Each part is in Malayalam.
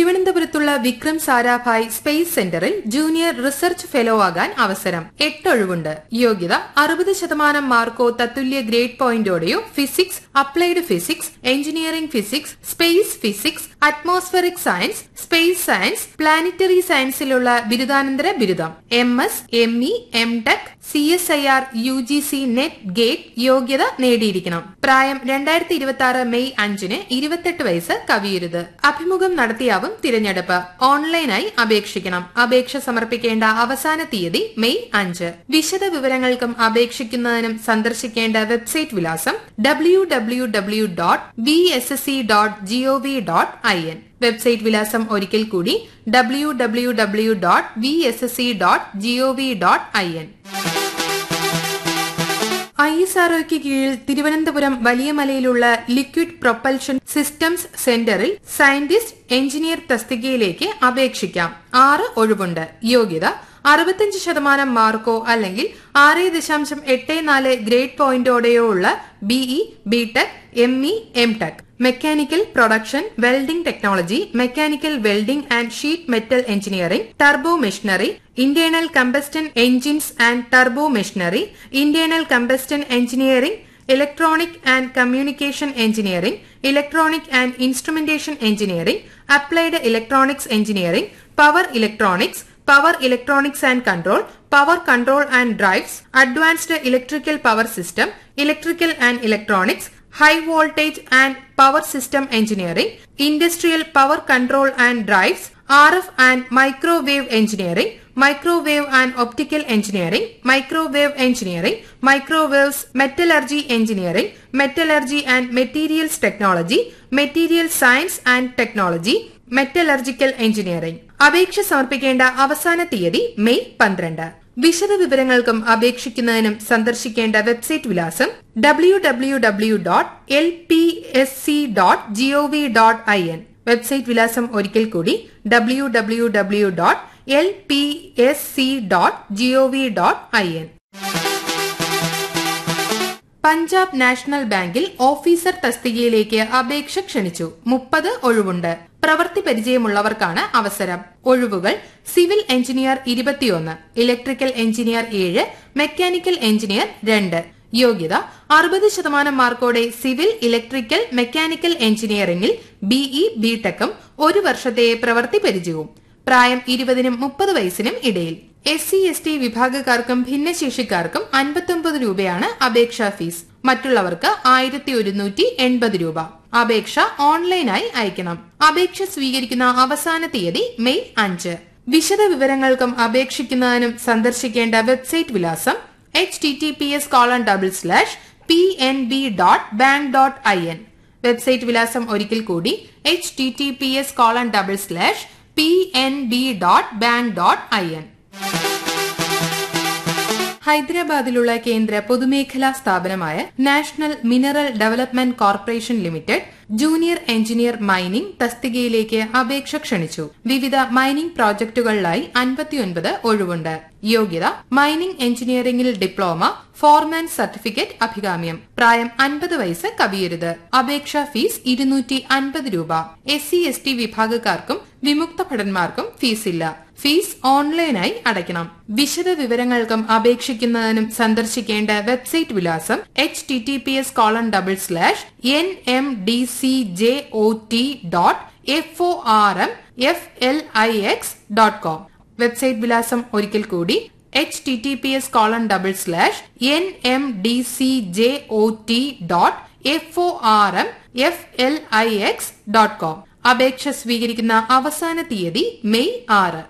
തിരുവനന്തപുരത്തുള്ള വിക്രം സാരാഭായ് സ്പേസ് സെന്ററിൽ ജൂനിയർ റിസർച്ച് ഫെലോ ആകാൻ അവസരം എട്ടൊഴിവുണ്ട് യോഗ്യത അറുപത് ശതമാനം മാർക്കോ തത്തുല്യ ഗ്രേഡ് പോയിന്റോടെയോ physics applied physics engineering physics space physics atmospheric science space science planetary സയൻസിലുള്ള ബിരുദാനന്തര ബിരുദം M S M E M tech C S I R U G C NET GATE യോഗ്യത നേടിയിരിക്കണം പ്രായം രണ്ടായിരത്തി ഇരുപത്തി ആറ് മെയ് അഞ്ചിന് ഇരുപത്തെട്ട് വയസ്സ് കവിയരുത് അഭിമുഖം നടത്തിയാവും തിരഞ്ഞെടുപ്പ് ഓൺലൈനായി അപേക്ഷിക്കണം അപേക്ഷ സമർപ്പിക്കേണ്ട അവസാന തീയതി മെയ് അഞ്ച് വിശദ വിവരങ്ങൾക്കും അപേക്ഷിക്കുന്നതിനും സന്ദർശിക്കേണ്ട വെബ്സൈറ്റ് വിലാസം W W W dot V S S C dot G O V dot I N website വിലാസം ഒരിക്കൽ കൂടി W W W dot V S S C dot G O V dot I N I S ആർഒയ്ക്ക് കീഴിൽ തിരുവനന്തപുരം വലിയമലയിലുള്ള ലിക്വിഡ് പ്രൊപ്പൽഷൻ സിസ്റ്റംസ് സെന്ററിൽ സയന്റിസ്റ്റ് എഞ്ചിനീയർ തസ്തികയിലേക്ക് അപേക്ഷിക്കാം ആറ് ഒഴിവുണ്ട് യോഗ്യത അറുപത്തിയഞ്ച് ശതമാനം മാർക്കോ അല്ലെങ്കിൽ ആറ് ദശാംശം എട്ട് നാല് ഗ്രേഡ് പോയിന്റോടെയോ ഉള്ള B E B tech M E M tech mechanical production welding technology mechanical welding and sheet metal engineering turbo machinery internal combustion engines and turbo machinery internal combustion engineering electronic and communication engineering electronic and instrumentation engineering applied electronics engineering power electronics power electronics and control power control and drives advanced electrical power system electrical and electronics high voltage and power system engineering industrial power control and drives R F and microwave engineering microwave and optical engineering microwave engineering microwaves metallurgy engineering metallurgy and materials technology material science and technology metallurgical engineering അപേക്ഷ സമർപ്പിക്കേണ്ട അവസാന തീയതി മെയ് പന്ത്രണ്ട് വിശദ വിവരങ്ങൾക്കും അപേക്ഷിക്കുന്നതിനും സന്ദർശിക്കേണ്ട വെബ്സൈറ്റ് വിലാസം W W W dot L P S C dot G O V dot I N website വിലാസം ഒരിക്കൽ കൂടി W W W dot L P S C dot G O V dot I N Punjab national ബാങ്കിൽ ഓഫീസർ തസ്തികയിലേക്ക് അപേക്ഷ ക്ഷണിച്ചു മുപ്പത് ഒഴിവുണ്ട് പ്രവൃത്തി പരിചയമുള്ളവർക്കാണ് അവസരം ഒഴിവുകൾ സിവിൽ എഞ്ചിനീയർ ഇരുപത്തിയൊന്ന് ഇലക്ട്രിക്കൽ എഞ്ചിനീയർ ഏഴ് മെക്കാനിക്കൽ എഞ്ചിനീയർ രണ്ട് യോഗ്യത അറുപത് ശതമാനം മാർക്കോടെ സിവിൽ ഇലക്ട്രിക്കൽ മെക്കാനിക്കൽ എഞ്ചിനീയറിംഗിൽ ബിഇ ബിടെക്കും ഒരു വർഷത്തെ പ്രവൃത്തി പരിചയവും പ്രായം ഇരുപതിനും മുപ്പത് വയസ്സിനും ഇടയിൽ എസ് സി എസ് ടി വിഭാഗക്കാർക്കും ഭിന്നശേഷിക്കാർക്കും അൻപത്തൊമ്പത് രൂപയാണ് അപേക്ഷാ ഫീസ് മറ്റുള്ളവർക്ക് ആയിരത്തി ഒരുന്നൂറ്റി എൺപത് രൂപ അപേക്ഷ ഓൺലൈനായി അയക്കണം അപേക്ഷ സ്വീകരിക്കുന്ന അവസാന തീയതി മെയ് അഞ്ച് വിശദ വിവരങ്ങൾക്കും അപേക്ഷിക്കുന്നതിനും സന്ദർശിക്കേണ്ട വെബ്സൈറ്റ് വിലാസം H T T P S colon double slash P N B dot bank dot I N website വിലാസം ഒരിക്കൽ കൂടി H T T P S colon double slash P N B dot bank dot I N ഹൈദരാബാദിലുള്ള കേന്ദ്ര പൊതുമേഖലാ സ്ഥാപനമായ national mineral development corporation limited junior engineer mining തസ്തികയിലേക്ക് അപേക്ഷ ക്ഷണിച്ചു വിവിധ മൈനിംഗ് പ്രോജക്ടുകളിലായി അൻപത്തിയൊൻപത് ഒഴിവുണ്ട് യോഗ്യത മൈനിംഗ് എഞ്ചിനീയറിംഗിൽ ഡിപ്ലോമ ഫോർമാൻ സർട്ടിഫിക്കറ്റ് അഭികാമ്യം പ്രായം അൻപത് വയസ്സ് കവിയരുത് അപേക്ഷാ ഫീസ് ഇരുന്നൂറ്റി അൻപത് രൂപ എസ് സി എസ് ടി വിഭാഗക്കാർക്കും വിമുക്ത ഭടന്മാർക്കും ഫീസില്ല ഫീസ് ഓൺലൈനായി അടയ്ക്കണം വിശദ വിവരങ്ങൾക്കും അപേക്ഷിക്കുന്നതിനും സന്ദർശിക്കേണ്ട വെബ്സൈറ്റ് വിലാസം H T T P S colon double slash N M D C J O T dot F O R M F L I X dot com website വിലാസം ഒരിക്കൽ കൂടി H T T P S colon double slash N M D C J O T dot F O R M F L I X dot com അപേക്ഷ സ്വീകരിക്കുന്ന അവസാന തീയതി മെയ് ആറ്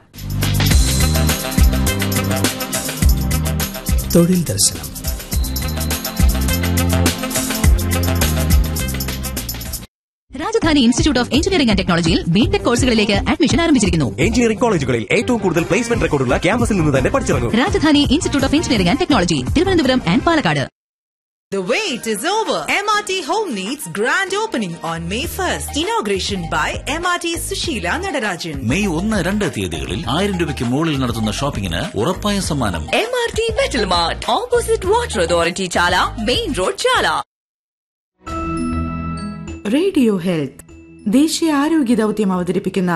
തൊഴിൽ ദർശനം Rajadhani institute of engineering and ടെക്നോളജിയിൽ ബിടെക് കോഴ്സുകളിലേക്ക് അഡ്മിഷൻ ആരംഭിച്ചിരിക്കുന്നു എഞ്ചിനീയറിംഗ് കോളേജുകളിൽ ഏറ്റവും കൂടുതൽ പ്ലേസ്മെന്റ് റെക്കോർഡുള്ള ക്യാമ്പസിൽ നിന്ന് തന്നെ പഠിച്ചിറങ്ങും Rajadhani institute of engineering and technology Thiruvananthapuram and Palakkad The wait is over. MRT Home Needs grand opening on May 1st. Inauguration by MRT Sushila Nadarajan. May ഒന്ന് രണ്ട് തീയതികളിൽ ആയിരം രൂപയ്ക്ക് മുകളിൽ നടത്തുന്ന ഷോപ്പിംഗിന് ഉറപ്പായ സമ്മാനം MRT Metal Mart, opposite Water Authority Chala, Main Road Chala. Radio health ദേശീയ ആരോഗ്യ ദൗത്യം അവതരിപ്പിക്കുന്ന